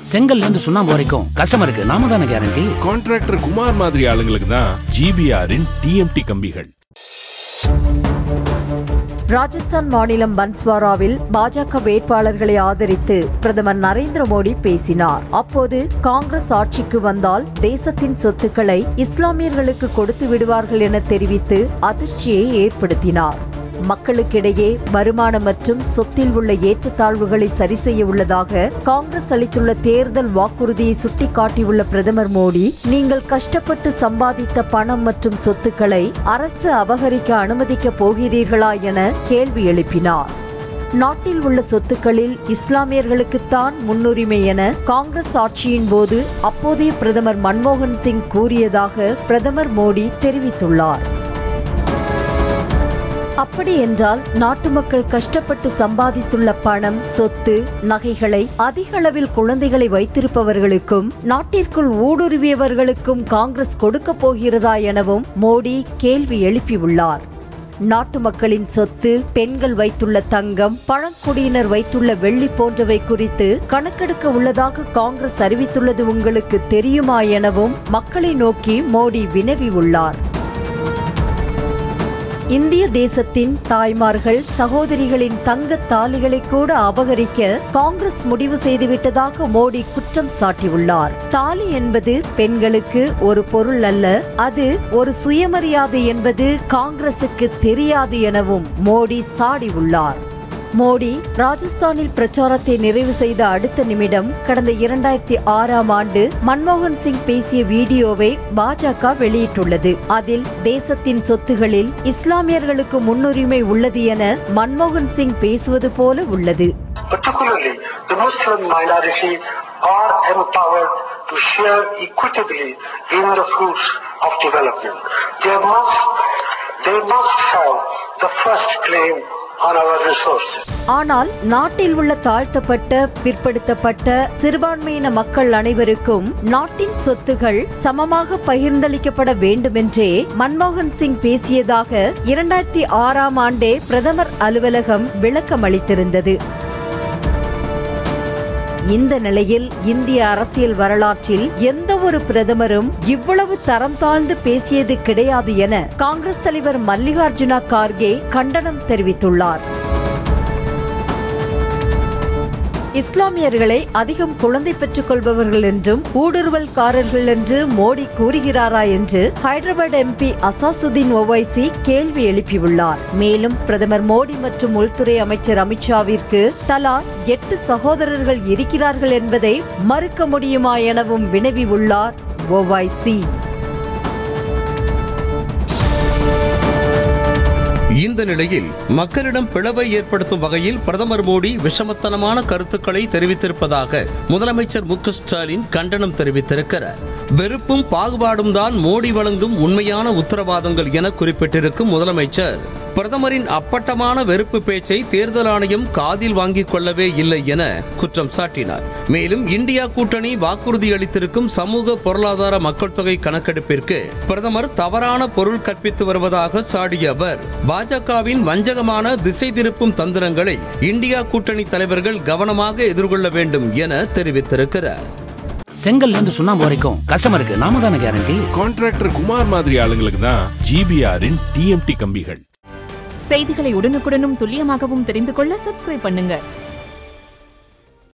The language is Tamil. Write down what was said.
செங்கல்ல இருந்து சுண்ணாம்பு வரைக்கும் கஸ்டமருக்கு நாம தானே கேரண்டி கான்ட்ராக்டர் குமார் மாதிரி ஆளுங்களுக்கு தான் ஜிபிஆரின் டிஎம்டி கம்பிகள் ராஜஸ்தான் மாநிலம் பன்ஸ்வாராவில் பாஜக வேட்பாளர்களை ஆதரித்து பிரதமர் நரேந்திர மோடி பேசினார் அப்போது காங்கிரஸ் ஆட்சிக்கு வந்தால் தேசத்தின் சொத்துக்களை இஸ்லாமியர்களுக்கு கொடுத்து விடுவார்கள் என தெரிவித்து அதிர்ச்சியை ஏற்படுத்தினார் மக்களுக்கிடையே வருமானம் மற்றும் சொத்தில் உள்ள ஏற்றத்தாழ்வுகளை சரி செய்ய உள்ளதாக காங்கிரஸ் அளித்துள்ள தேர்தல் வாக்குறுதியை சுட்டிக்காட்டியுள்ள பிரதமர் மோடி நீங்கள் கஷ்டப்பட்டு சம்பாதித்த பணம் மற்றும் சொத்துக்களை அரசு அபகரிக்க அனுமதிக்க போகிறீர்களா என கேள்வி எழுப்பினார் நாட்டில் உள்ள சொத்துக்களில் இஸ்லாமியர்களுக்குத்தான் முன்னுரிமை என காங்கிரஸ் ஆட்சியின் போது அப்போதைய பிரதமர் மன்மோகன் சிங் கூறியதாக பிரதமர் மோடி தெரிவித்துள்ளார் அப்படி என்றால் நாட்டு மக்கள் கஷ்டப்பட்டு சம்பாதித்துள்ள பணம் சொத்து நகைகளை அதிக அளவில் குழந்தைகளை வைத்திருப்பவர்களுக்கும் நாட்டிற்குள் ஊடுருவியவர்களுக்கும் காங்கிரஸ் கொடுக்க போகிறதா எனவும் மோடி கேள்வி எழுப்பியுள்ளார் நாட்டு மக்களின் சொத்து பெண்கள் வைத்துள்ள தங்கம் பழங்குடியினர் வைத்துள்ள வெள்ளி போன்றவை குறித்து கணக்கெடுக்க உள்ளதாக காங்கிரஸ் அறிவித்துள்ளது உங்களுக்கு தெரியுமா எனவும் மக்களை நோக்கி மோடி வினவியுள்ளார் இந்திய தேசத்தின் தாய்மார்கள் சகோதரிகளின் தங்க தாலிகளை கூட அபகரிக்க காங்கிரஸ் முடிவு செய்துவிட்டதாக மோடி குற்றம் சாட்டியுள்ளார் தாலி என்பது பெண்களுக்கு ஒரு பொருள் அல்ல அது ஒரு சுயமரியாதை என்பது காங்கிரசுக்கு தெரியாது எனவும் மோடி சாடியுள்ளார் மோடி ராஜஸ்தானில் பிரச்சாரத்தை நிறைவு செய்த அடுத்த நிமிடம் கடந்த இரண்டாயிரத்தி ஆறாம் ஆண்டு மன்மோகன் சிங் பேசிய வீடியோவை பாஜக வெளியிட்டுள்ளது அதில் தேசத்தின் சொத்துகளில் இஸ்லாமியர்களுக்கு முன்னுரிமை உள்ளது என மன்மோகன் சிங் பேசுவது போல உள்ளது particularly the Muslim minority, are empowered to share equitably in the fruits of development. They must, they must have the first claim on our resources. ஆனால் நாட்டில் உள்ள தாழ்த்தப்பட்ட பிற்படுத்தப்பட்ட சிறுபான்மையின மக்கள் அனைவருக்கும் நாட்டின் சொத்துகள் சமமாக பகிர்ந்தளிக்கப்பட வேண்டுமென்றே மன்மோகன் சிங் பேசியதாக இரண்டாயிரத்தி ஆறாம் ஆண்டே பிரதமர் அலுவலகம் விளக்கம் அளித்திருந்தது இந்த நிலையில் இந்திய அரசியல் வரலாற்றில் எந்த ஒரு பிரதமரும் இவ்வளவு தரம் தாழ்ந்து பேசியது கிடையாது என காங்கிரஸ் தலைவர் மல்லிகார்ஜுனா கார்கே கண்டனம் தெரிவித்துள்ளார் இஸ்லாமியர்களை அதிகம் குழந்தை பெற்றுக் கொள்பவர்கள் என்றும் ஊடுருவல்காரர்கள் என்று மோடி கூறுகிறாரா என்று ஹைதராபாத் எம்பி அசாசுதீன் ஒவைசி கேள்வி எழுப்பியுள்ளார் மேலும் பிரதமர் மோடி மற்றும் உள்துறை அமைச்சர் அமித்ஷாவிற்கு தலா எட்டு சகோதரர்கள் இருக்கிறார்கள் என்பதை மறுக்க முடியுமா எனவும் வினவியுள்ளார் ஒவைசி இந்த நிலையில் மக்களிடம் பிளவை ஏற்படுத்தும் வகையில் பிரதமர் மோடி விஷமத்தனமான கருத்துக்களை தெரிவித்திருப்பதாக முதலமைச்சர் மு க ஸ்டாலின் கண்டனம் தெரிவித்திருக்கிறார் வெறுப்பும் பாகுபாடும் தான் மோடி வழங்கும் உண்மையான உத்தரவாதங்கள் என குறிப்பிட்டிருக்கும் முதலமைச்சர் பிரதமரின் அப்பட்டமான வெறுப்பு பேச்சை தேர்தல் ஆணையம் காதில் வாங்கிக் கொள்ளவே இல்லை என குற்றம் சாட்டினார் மேலும் இந்தியா கூட்டணி வாக்குறுதி அளித்திருக்கும் சமூக பொருளாதார மக்கள் தொகை கணக்கெடுப்பிற்கு பிரதமர் தவறான பொருள் கற்பித்து வருவதாக சாடிய அவர் பாஜகவின் வஞ்சகமான திசை திருப்பும் தந்திரங்களை இந்தியா கூட்டணி தலைவர்கள் கவனமாக எதிர்கொள்ள வேண்டும் என தெரிவித்திருக்கிறார் செங்கல்ல இருந்து சுண்ணாம்பு வரைக்கும் கஸ்டமருக்கு நாம தானே கேரண்டி கான்ட்ராக்டர் குமார் மாதிரி ஆளுங்களுக்கு தான் ஜிபிஆரின் டிஎம்டி கம்பிகள் செய்திகளை உடனுக்குடனும் துல்லியமாகவும் தெரிந்து கொள்ள சப்ஸ்கிரைப் பண்ணுங்க